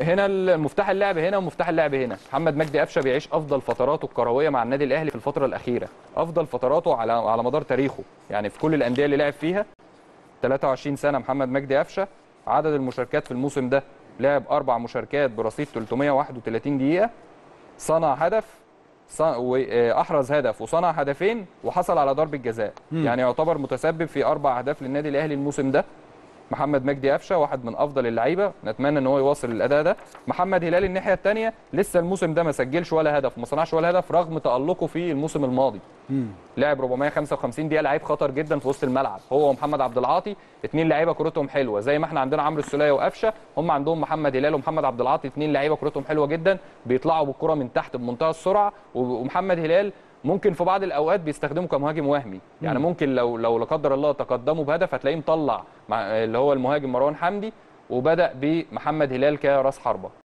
هنا المفتاح اللعب هنا ومفتاح اللعب هنا محمد مجدي قفشه بيعيش افضل فتراته الكرويه مع النادي الاهلي في الفتره الاخيره افضل فتراته على على مدار تاريخه يعني في كل الانديه اللي لعب فيها 23 سنه محمد مجدي قفشه عدد المشاركات في الموسم ده لعب اربع مشاركات برصيد 331 دقيقه صنع هدف ص- واحرز هدف وصنع هدفين وحصل على ضربه جزاء يعني يعتبر متسبب في اربع اهداف للنادي الاهلي الموسم ده محمد مجدي قفشه واحد من افضل اللعيبه نتمنى ان هو يواصل الاداء ده محمد هلال الناحيه الثانيه لسه الموسم ده ما سجلش ولا هدف وما صنعش ولا هدف رغم تالقه في الموسم الماضي لعب 455 دقيقه لعيب خطر جدا في وسط الملعب هو ومحمد عبد العاطي اثنين لعيبه كورتهم حلوه زي ما احنا عندنا عمرو السوليه وقفشه هم عندهم محمد هلال ومحمد عبد العاطي اثنين لعيبه كورتهم حلوه جدا بيطلعوا بالكره من تحت بمنتهى السرعه ومحمد هلال ممكن في بعض الاوقات بيستخدمه كمهاجم وهمي يعني ممكن لو لو لا قدر الله تقدموا بهدف هتلاقيه مطلع مع اللي هو المهاجم مروان حمدي وبدا بمحمد هلال كراس حربه